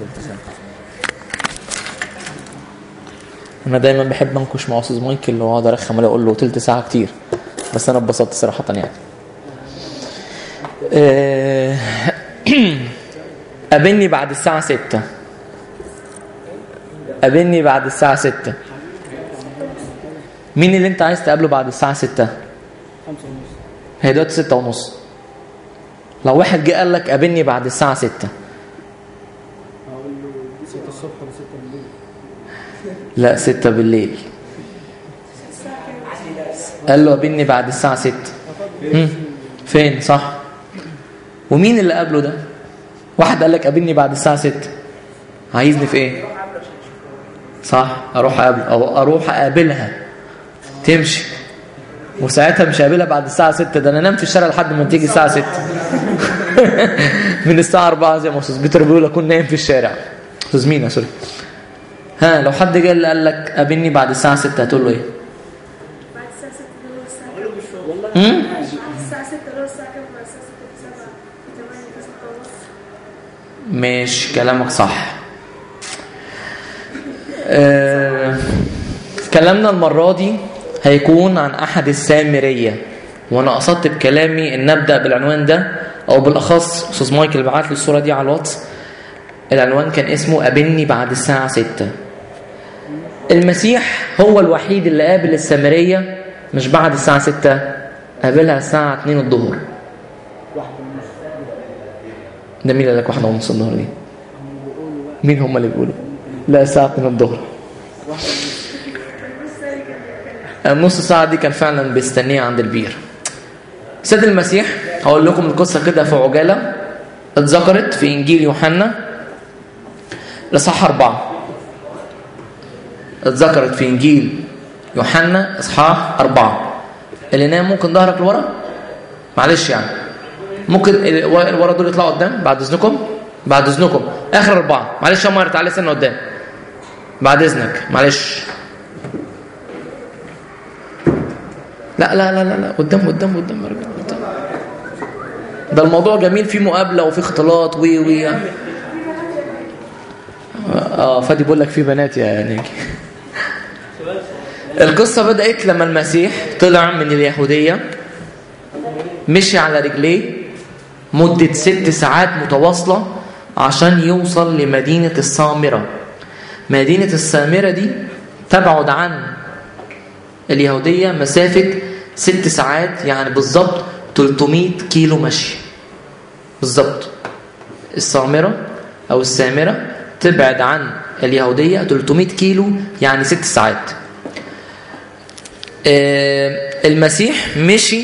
انا دايما بحب انكش مع استاذ مايكل واقعد ارخم عليه اقول له تلت ساعه كتير بس انا اتبسطت صراحه يعني آه، قابلني بعد الساعه 6 قابلني بعد الساعه 6 مين اللي انت عايز تقابله بعد الساعه 6 هي دلوقتي 6 ونص لو واحد جه قال لك قابلني بعد الساعه 6 هقول له 6 الصبح ولا 6 بالليل لا 6 بالليل قال له قابلني بعد الساعة 6 مم. فين صح ومين اللي قابله ده واحد قال لك قابلني بعد الساعة 6 عايزني في ايه صح اروح اقابل او اروح اقابلها تمشي وساعتها مش هقابلها بعد الساعة 6 ده انا انام في الشارع لحد ما تيجي الساعة 6 من الساعة 4 زي ما استاذ بيتر بيقول اكون نايم في الشارع استاذ مينا سوري ها لو حد جه اللي قال لك قابلني بعد الساعة 6 هتقول له ايه؟ بعد الساعة 6 اللي هو الساعة كام؟ امم بعد الساعة 6 اللي هو الساعة كام؟ بعد الساعة 6 في 7 في 8 في 6 ونص ماشي كلامك صح آه، كلامنا المرة دي هيكون عن أحد السامرية وأنا قصدت بكلامي إن نبدأ بالعنوان ده أو بالأخص أستاذ مايكل بعت لي الصورة دي على الواتس العنوان كان اسمه قابلني بعد الساعة 6 المسيح هو الوحيد اللي قابل السامرية مش بعد الساعة 6 قابلها الساعة 2 الظهر واحدة ونص ده مين اللي قال لك واحدة ونص الظهر دي؟ مين هم اللي بيقولوا؟ لا الساعة 2 الظهر النص ساعة دي كان فعلا بيستنيه عند البير سيد المسيح هقول لكم القصة كده في عجالة اتذكرت في إنجيل يوحنا الإصحاح أربعة اتذكرت في إنجيل يوحنا إصحاح أربعة اللي نام ممكن ظهرك لورا معلش يعني ممكن ال- اللي ورا دول يطلعوا قدام بعد إذنكم بعد إذنكم آخر أربعة معلش يا ماير تعالى سنة قدام بعد إذنك معلش لا لا لا لا لا قدام قدام قدام ارجع قدام ده الموضوع جميل فيه مقابله وفيه اختلاط وي وي اه فادي بيقول لك في بنات يا ناجي القصه بدات لما المسيح طلع من اليهوديه مشي على رجليه مده ست ساعات متواصله عشان يوصل لمدينه السامره مدينه السامره دي تبعد عن اليهودية مسافة ست ساعات يعني بالظبط 300 كيلو مشي بالظبط السامرة أو السامرة تبعد عن اليهودية 300 كيلو يعني ست ساعات آه، المسيح مشي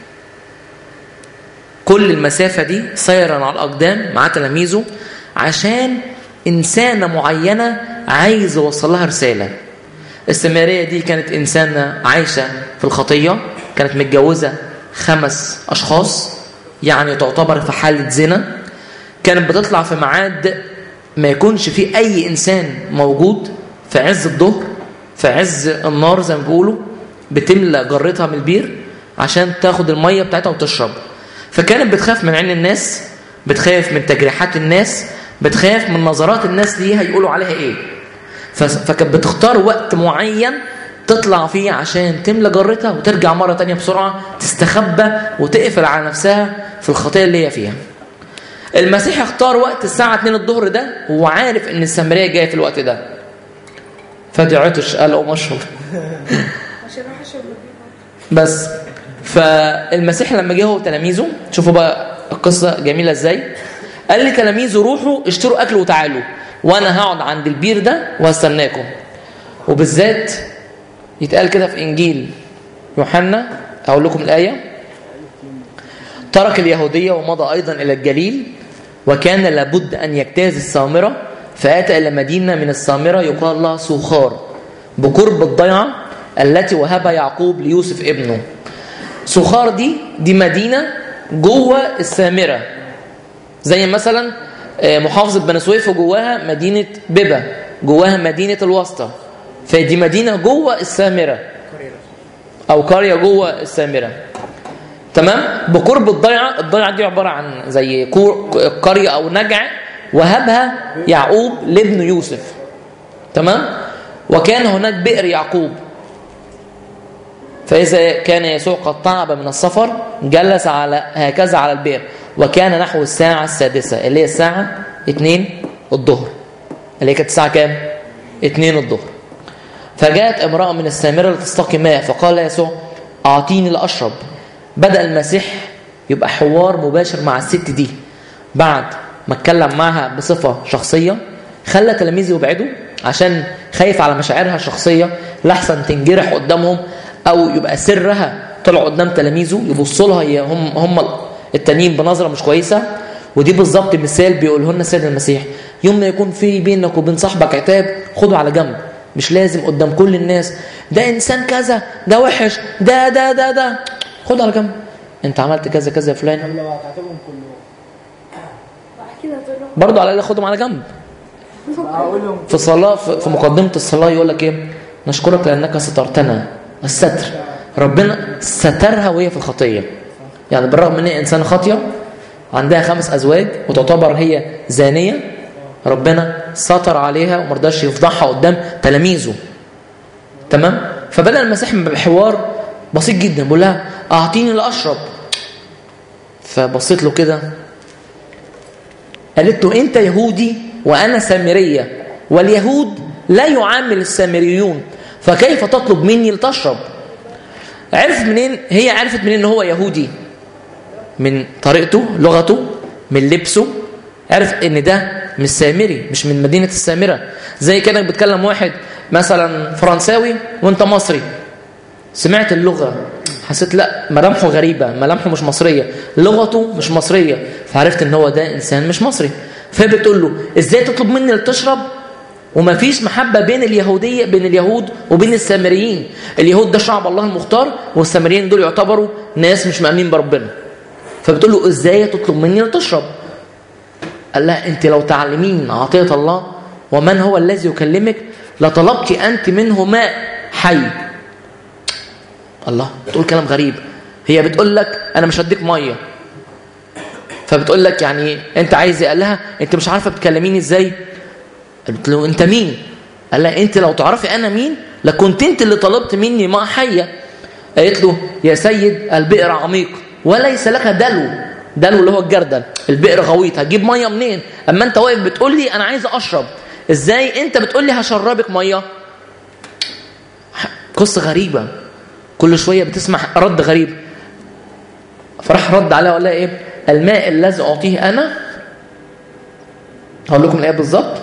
كل المسافة دي سيرا على الأقدام مع تلاميذه عشان إنسانة معينة عايز يوصل لها رسالة السامرية دي كانت إنسانة عايشة في الخطية كانت متجوزة خمس أشخاص يعني تعتبر في حالة زنا كانت بتطلع في ميعاد ما يكونش فيه أي إنسان موجود في عز الظهر في عز النار زي ما بيقولوا بتملى جرتها من البير عشان تاخد المية بتاعتها وتشرب فكانت بتخاف من عين الناس بتخاف من تجريحات الناس بتخاف من نظرات الناس ليها يقولوا عليها ايه فس- فكانت بتختار وقت معين تطلع فيه عشان تملى جرتها وترجع مرة تانية بسرعة تستخبى وتقفل على نفسها في الخطية اللي هي فيها المسيح اختار وقت الساعة 2 الظهر ده وهو عارف ان السامرية جاية في الوقت ده فادي عطش قال قوم اشرب عشان راح اشرب مجنون بس فالمسيح لما جه هو وتلاميذه شوفوا بقى القصة جميلة ازاي قال لتلاميذه روحوا اشتروا اكل وتعالوا وانا هقعد عند البير ده وهستناكم وبالذات يتقال كده في انجيل يوحنا اقول لكم الايه ترك اليهوديه ومضى ايضا الى الجليل وكان لابد ان يجتاز السامره فاتى الى مدينه من السامره يقال لها سوخار بقرب الضيعه التي وهبها يعقوب ليوسف ابنه سوخار دي دي مدينه جوه السامره زي مثلا آه، محافظة بني سويف وجواها مدينة بيبا جواها مدينة الوسطى فدي مدينة جوه السامرة أو قرية جوه السامرة تمام بقرب الضيعة الضيعة دي عبارة عن زي كور- قرية أو نجع وهبها يعقوب لابن يوسف تمام وكان هناك بئر يعقوب فإذا كان يسوع قد تعب من السفر جلس على هكذا على البئر وكان نحو الساعة السادسة اللي هي الساعة 2 الظهر اللي هي كانت الساعة كام؟ 2 الظهر فجاءت امرأة من السامرة لتستقي ماء فقال يسوع أعطيني لأشرب بدأ المسيح يبقى حوار مباشر مع الست دي بعد ما اتكلم معها بصفة شخصية خلى تلاميذه يبعدوا عشان خايف على مشاعرها الشخصية لحسن تنجرح قدامهم أو يبقى سرها طلع قدام تلاميذه يبصوا لها هي هم هم التانيين بنظرة مش كويسة ودي بالظبط مثال بيقوله لنا السيد المسيح يوم ما يكون في بينك وبين صاحبك عتاب خده على جنب مش لازم قدام كل الناس ده انسان كذا ده وحش ده ده ده ده خده على جنب انت عملت كذا كذا يا فلان طب لو هتعاتبهم كلهم بعد كده تقول له برضه على الاقل خدهم على جنب اقول لهم في صلاة في في مقدمة الصلاة يقول لك ايه نشكرك لأنك سترتنا الستر ربنا سترها وهي في الخطية يعني بالرغم ان هي إنسانة خاطية عندها خمس أزواج وتعتبر هي زانية ربنا ستر عليها ومرضاش يفضحها قدام تلاميذه تمام فبدأ المسيح بحوار بسيط جدا بيقول لها أعطيني لأشرب فبصيت له كده قالت له انت يهودي وانا سامريه واليهود لا يعامل السامريون فكيف تطلب مني لتشرب عرفت منين هي عرفت منين ان هو يهودي من طريقته لغته من لبسه عرف ان ده مش سامري مش من مدينه السامره زي كانك بتكلم واحد مثلا فرنساوي وانت مصري سمعت اللغه حسيت لا ملامحه غريبه ملامحه مش مصريه لغته مش مصريه فعرفت ان هو ده انسان مش مصري فبتقول له ازاي تطلب مني لتشرب ومفيش محبه بين اليهوديه بين اليهود وبين السامريين اليهود ده شعب الله المختار والسامريين دول يعتبروا ناس مش مامنين بربنا فبتقول له ازاي تطلب مني لتشرب قال لها انت لو تعلمين عطيه الله ومن هو الذي يكلمك لطلبت انت منه ماء حي الله تقول كلام غريب هي بتقول لك انا مش هديك ميه فبتقول لك يعني انت عايز إيه؟ قال لها انت مش عارفه بتكلميني ازاي قالت له انت مين قال لها انت لو تعرفي انا مين لكنت انت اللي طلبت مني ماء حيه قالت له يا سيد البئر عميق وليس لك دلو دلو اللي هو الجردل البئر غويط هتجيب ميه منين اما انت واقف بتقول لي انا عايز اشرب ازاي انت بتقول لي هشربك ميه قصه غريبه كل شويه بتسمع رد غريب فراح رد عليها وقال لها ايه الماء الذي اعطيه انا هقول لكم الايه بالظبط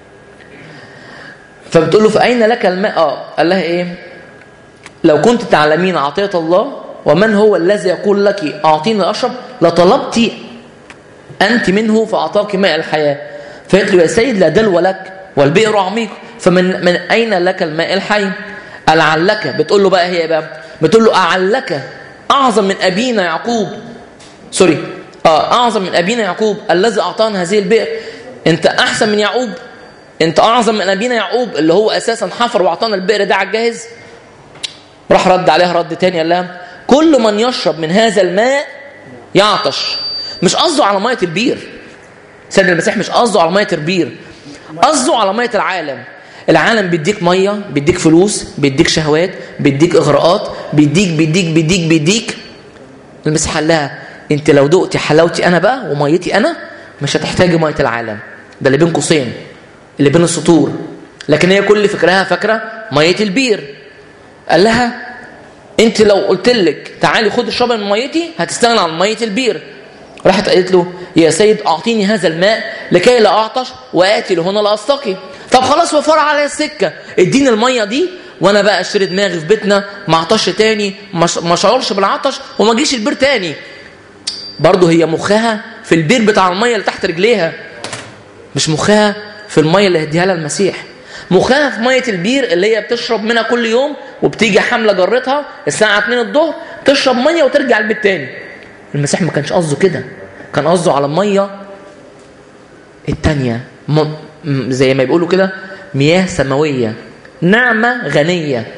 فبتقول له فاين لك الماء اه قال لها ايه لو كنت تعلمين عطيه الله ومن هو الذي يقول لك اعطيني اشرب لطلبت انت منه فاعطاك ماء الحياه فقالت له يا سيد لا دلو لك والبئر عميق فمن من اين لك الماء الحي ألعلك بتقول له بقى هي بقى بتقول له أعلك أعظم من أبينا يعقوب سوري آه أعظم من أبينا يعقوب الذي أعطانا هذه البئر أنت أحسن من يعقوب أنت أعظم من أبينا يعقوب اللي هو أساسا حفر وأعطانا البئر ده على الجاهز راح رد عليها رد تاني قال لها كل من يشرب من هذا الماء يعطش مش قصده على مية البير سيدنا المسيح مش قصده على مية البير قصده على مية العالم العالم بيديك ميه بيديك فلوس بيديك شهوات بيديك اغراءات بيديك بيديك بيديك بيديك المسيح قال لها انت لو دقتي حلاوتي انا بقى وميتي انا مش هتحتاجي ميه العالم ده اللي بين قوسين اللي بين السطور لكن هي كل فكرها فاكره ميه البير قال لها انت لو قلت لك تعالي خد اشربي من ميتي هتستغنى عن ميه البير راحت قالت له يا سيد اعطيني هذا الماء لكي لا اعطش واتي لهنا لا استقي طب خلاص وفر عليا السكه اديني الميه دي وانا بقى اشتري دماغي في بيتنا ما اعطش تاني ما اشعرش بالعطش وما اجيش البير تاني برضه هي مخها في البير بتاع الميه اللي تحت رجليها مش مخها في الميه اللي هديها لها المسيح مخها في ميه البير اللي هي بتشرب منها كل يوم وبتيجي حامله جرتها الساعه 2 الظهر تشرب ميه وترجع البيت تاني المسيح ما كانش قصده كده كان قصده على الميه التانية م... زي ما بيقولوا كده مياه سماوية نعمة غنية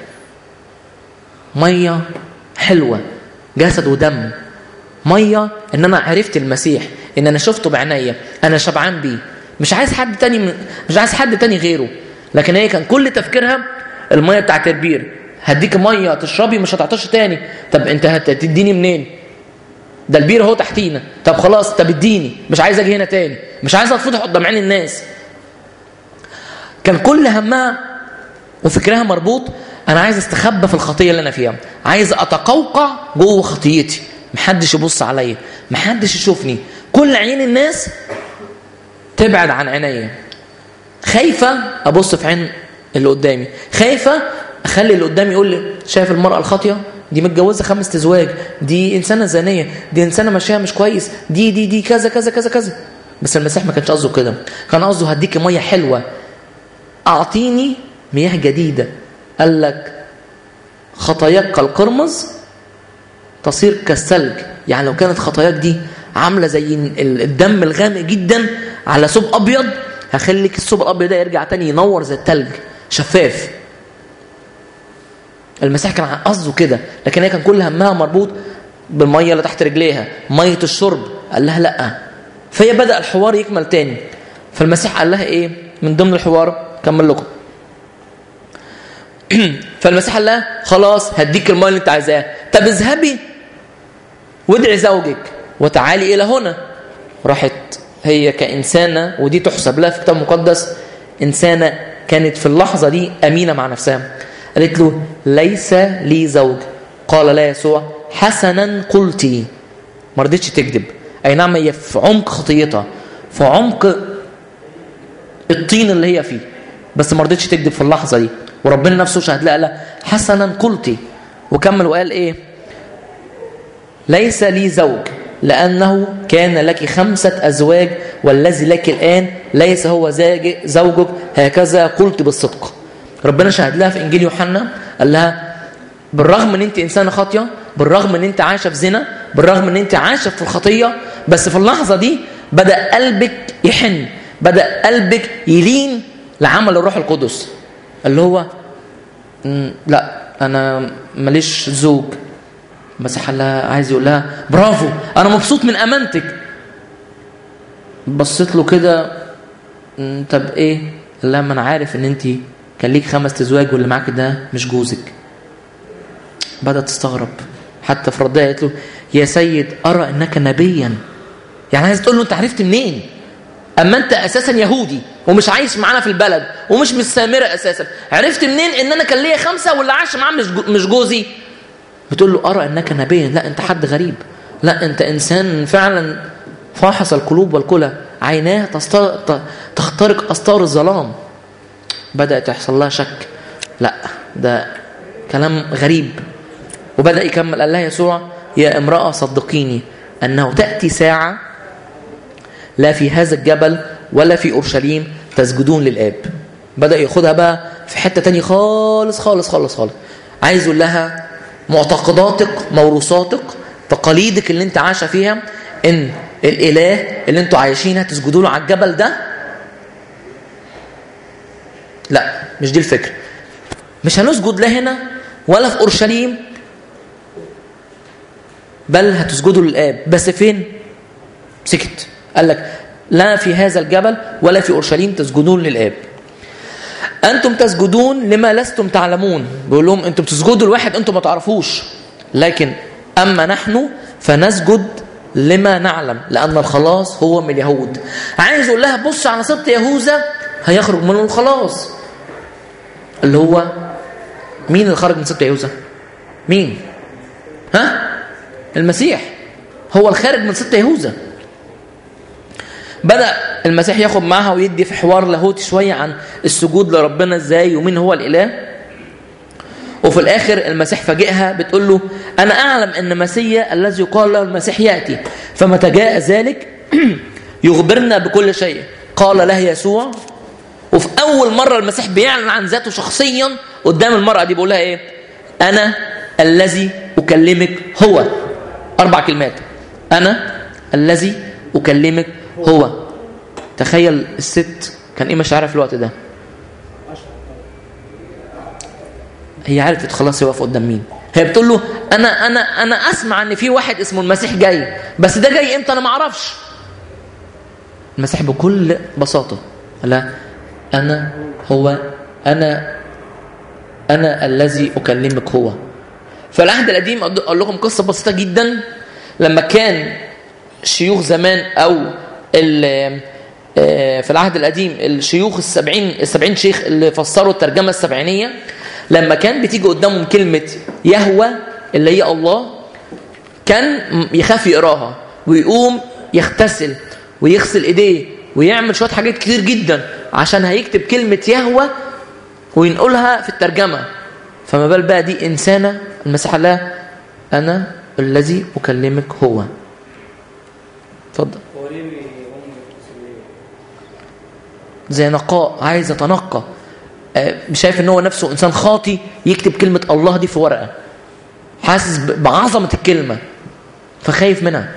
مية حلوة جسد ودم مية ان انا عرفت المسيح ان انا شفته بعينيا انا شبعان بيه مش عايز حد تاني من مش عايز حد تاني غيره لكن هي كان كل تفكيرها الميه بتاعت البير هديك ميه تشربي مش هتعطش تاني طب انت هتديني منين ده البير اهو تحتينا طب خلاص طب اديني مش عايز اجي هنا تاني مش عايز اتفضح قدام عين الناس كان كل همها وفكرها مربوط انا عايز استخبى في الخطيه اللي انا فيها عايز اتقوقع جوه خطيتي محدش يبص عليا محدش يشوفني كل عين الناس تبعد عن عينيا خايفه ابص في عين اللي قدامي خايفه اخلي اللي قدامي يقول لي شايف المراه الخاطيه دي متجوزه خمس ازواج دي انسانه زانيه دي انسانه ماشيه مش كويس دي دي دي كذا كذا كذا كذا بس المسيح ما كانش قصده كده كان قصده هديكي ميه حلوه اعطيني مياه جديده قال لك خطاياك كالقرمز تصير كالثلج يعني لو كانت خطاياك دي عامله زي الدم الغامق جدا على ثوب ابيض هخليك الثوب الابيض ده يرجع تاني ينور زي الثلج شفاف المسيح كان قصده كده لكن هي كان كل همها مربوط بالميه اللي تحت رجليها ميه الشرب قال لها لا فهي بدا الحوار يكمل تاني فالمسيح قال لها ايه من ضمن الحوار كمل لكم فالمسيح قال لها خلاص هديك الميه اللي انت عايزاها طب اذهبي وادعي زوجك وتعالي الى هنا راحت هي كانسانه ودي تحسب لها في الكتاب المقدس انسانه كانت في اللحظه دي امينه مع نفسها قالت له ليس لي زوج قال لا يسوع حسنا قلتي ما رضتش تكذب اي نعم هي في عمق خطيتها في عمق الطين اللي هي فيه بس ما رضتش تكذب في اللحظه دي وربنا نفسه شهد لها لا حسنا قلتي وكمل وقال ايه ليس لي زوج لأنه كان لك خمسة أزواج والذي لك الآن ليس هو زوجك هكذا قلت بالصدق ربنا شهد لها في إنجيل يوحنا قال لها بالرغم ان انت انسانه خاطيه بالرغم ان انت عايشه في زنا بالرغم ان انت عايشه في الخطيه بس في اللحظه دي بدا قلبك يحن بدا قلبك يلين لعمل الروح القدس اللي هو لا انا ماليش زوج بس حلها عايز يقول لها برافو انا مبسوط من امانتك بصيت له كده طب ايه قال لها ما انا عارف ان انت كان ليك خمس ازواج واللي معاك ده مش جوزك بدات تستغرب حتى في ردها قالت له يا سيد ارى انك نبيا يعني عايز تقول له انت عرفت منين اما انت اساسا يهودي ومش عايش معانا في البلد ومش من السامره اساسا عرفت منين ان انا كان ليا خمسه واللي عاش معاه مش مش جوزي بتقول له ارى انك نبيا لا انت حد غريب لا انت انسان فعلا فاحص القلوب والكلى عيناه تخترق استار الظلام بدات يحصل لها شك لا ده كلام غريب وبدا يكمل قال لها يسوع يا امراه صدقيني انه تاتي ساعه لا في هذا الجبل ولا في اورشليم تسجدون للاب بدا ياخدها بقى في حته تانية خالص خالص خالص خالص عايز يقول لها معتقداتك موروثاتك تقاليدك اللي انت عايشه فيها ان الاله اللي انتوا عايشينها تسجدوا له على الجبل ده لا مش دي الفكره مش هنسجد لا هنا ولا في اورشليم بل هتسجدوا للاب بس فين سكت قال لك لا في هذا الجبل ولا في اورشليم تسجدون للاب انتم تسجدون لما لستم تعلمون بيقول لهم انتم بتسجدوا لواحد انتم ما تعرفوش لكن اما نحن فنسجد لما نعلم لان الخلاص هو من اليهود عايز يقول لها بص على سبط يهوذا هيخرج منه الخلاص اللي هو مين اللي خرج من سبط يهوذا مين ها المسيح هو الخارج من سبط يهوذا بدأ المسيح ياخد معاها ويدي في حوار لاهوتي شوية عن السجود لربنا ازاي ومين هو الإله وفي الآخر المسيح فاجئها بتقول له أنا أعلم أن مسيا الذي يقال له المسيح يأتي فمتى جاء ذلك يخبرنا بكل شيء قال له يسوع وفي أول مرة المسيح بيعلن عن ذاته شخصيا قدام المرأة دي بيقول لها إيه أنا الذي أكلمك هو أربع كلمات أنا الذي أكلمك هو تخيل الست كان ايه مشاعرها في الوقت ده هي عرفت خلاص يقف قدام مين هي بتقول له انا انا انا اسمع ان في واحد اسمه المسيح جاي بس ده جاي امتى انا ما اعرفش المسيح بكل بساطة لا أنا هو أنا أنا الذي أكلمك هو فالعهد القديم أقول لكم قصة بسيطة جدا لما كان شيوخ زمان أو ال- آه، في العهد القديم الشيوخ السبعين السبعين شيخ اللي فسروا الترجمة السبعينية لما كان بتيجي قدامهم كلمة يهوى اللي هي الله كان يخاف يقراها ويقوم يغتسل ويغسل ايديه ويعمل شويه حاجات كتير جدا عشان هيكتب كلمه يهوى وينقلها في الترجمه فما بال بقى دي انسانه المسيح قال لها انا الذي اكلمك هو اتفضل هو ليه هم بيغتسلوا زي نقاء عايز يتنقى آه، شايف ان هو نفسه انسان خاطي يكتب كلمه الله دي في ورقه حاسس ب- بعظمه الكلمه فخايف منها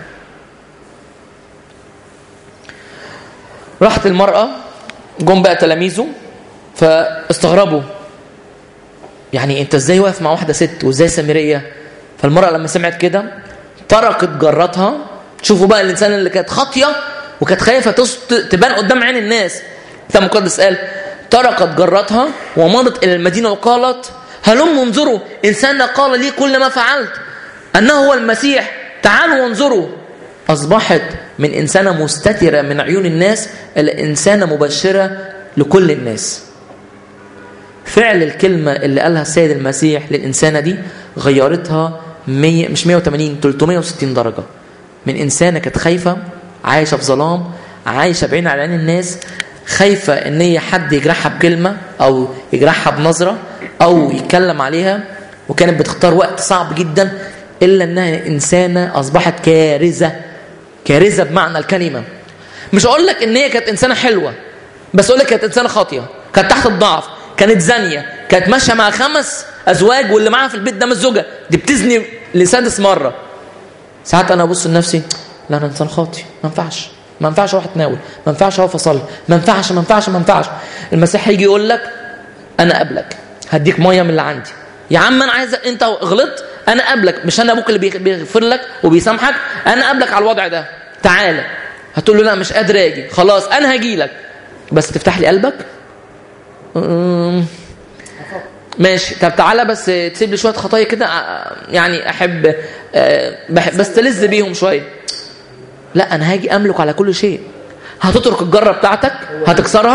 راحت المراه جم بقى تلاميذه فاستغربوا يعني انت ازاي واقف مع واحده ست وازاي سامريه فالمراه لما سمعت كده تركت جرتها شوفوا بقى الانسان اللي كانت خاطيه وكانت خايفه تس- تبان قدام عين الناس الكتاب المقدس قال تركت جرتها ومضت الى المدينه وقالت هلم انظروا انسان قال لي كل ما فعلت انه هو المسيح تعالوا وانظروا اصبحت من انسانه مستتره من عيون الناس الى انسانه مبشره لكل الناس فعل الكلمة اللي قالها السيد المسيح للإنسانة دي غيرتها 100 مش 180 360 درجة من إنسانة كانت خايفة عايشة في ظلام عايشة بعين على عين الناس خايفة إن هي حد يجرحها بكلمة أو يجرحها بنظرة أو يتكلم عليها وكانت بتختار وقت صعب جدا إلا إنها إنسانة أصبحت كارثة كارثة بمعنى الكلمة مش أقول لك إن هي كانت إنسانة حلوة بس أقول لك كانت إنسانة خاطية كانت تحت الضعف كانت زانية كانت ماشية مع خمس أزواج واللي معاها في البيت ده مش زوجة دي بتزني لسادس مرة ساعات أنا أبص لنفسي لا أنا إنسان خاطي ما ينفعش ما ينفعش أروح أتناول ما ينفعش أقف أصلي ما ينفعش ما ينفعش ما ينفعش المسيح هيجي يقول لك أنا قبلك هديك مية من اللي عندي يا عم أنا عايز أنت غلطت أنا قبلك مش أنا أبوك اللي بيغ- بيغفر لك وبيسامحك أنا قبلك على الوضع ده تعالى هتقول له لا مش قادر أجي خلاص أنا هجي لك بس تفتح لي قلبك أمم. ماشي طب تعالى بس تسيب لي شويه خطايا كده آه، يعني احب آه، بحب بستلذ بيهم شويه لا انا هاجي املك على كل شيء هتترك الجره بتاعتك هتكسرها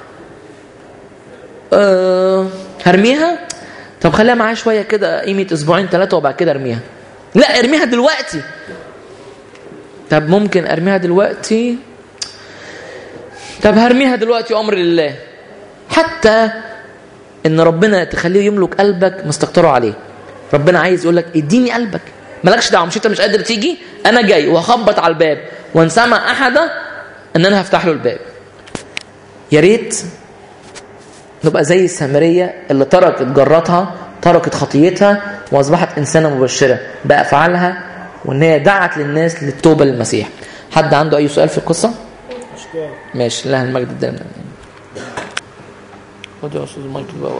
أه هرميها طب خليها معايا شويه كده قيمه اسبوعين ثلاثه وبعد كده ارميها لا ارميها دلوقتي طب ممكن ارميها دلوقتي طب هرميها دلوقتي امر لله حتى ان ربنا تخليه يملك قلبك مستكتره عليه ربنا عايز يقول لك اديني قلبك مالكش دعوه مش انت مش قادر تيجي انا جاي وهخبط على الباب وان سمع احد ان انا هفتح له الباب يا ريت نبقى زي السامريه اللي تركت جرتها تركت خطيتها واصبحت انسانه مبشره بافعالها وان هي دعت للناس للتوبه للمسيح حد عنده اي سؤال في القصه اشكال ماشي لا المجد الدائم خد يا استاذ مايكل بقى